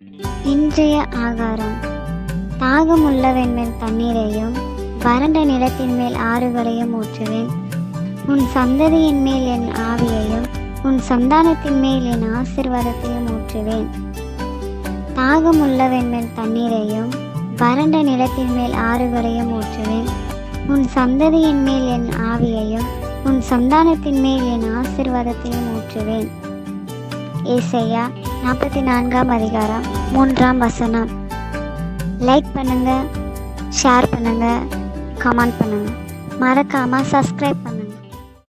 இன்றைய ஆகாரம் தாகமுள்ளவன் மேல் தண்ணீரையும் வறண்ட நிலத்தின் மேல் ஆறுகளையும் ஊற்றுவேன் உன் சந்ததியின் மேல் என் ஆவியையும் உன் சந்தானத்தின் மேல் என் ஆசிர்வாதத்தையும் ஊற்றுவேன் தாகமுள்ளவன் மேல் தண்ணீரையும் வறண்ட நிலத்தின் மேல் ஆறுகளையும் ஊற்றுவேன் உன் சந்ததியின் மேல் என் ஆவியையும் உன் சந்தானத்தின் மேல் என் ஆசிர்வாதத்தையும் ஊற்றுவேன் ஏசையா நாற்பத்தி நான்காம் அதிகாரம் மூன்றாம் வசனம் லைக் பண்ணுங்க ஷேர் பண்ணுங்க கமெண்ட் பண்ணுங்க மறக்காம சப்ஸ்கிரைப் பண்ணுங்க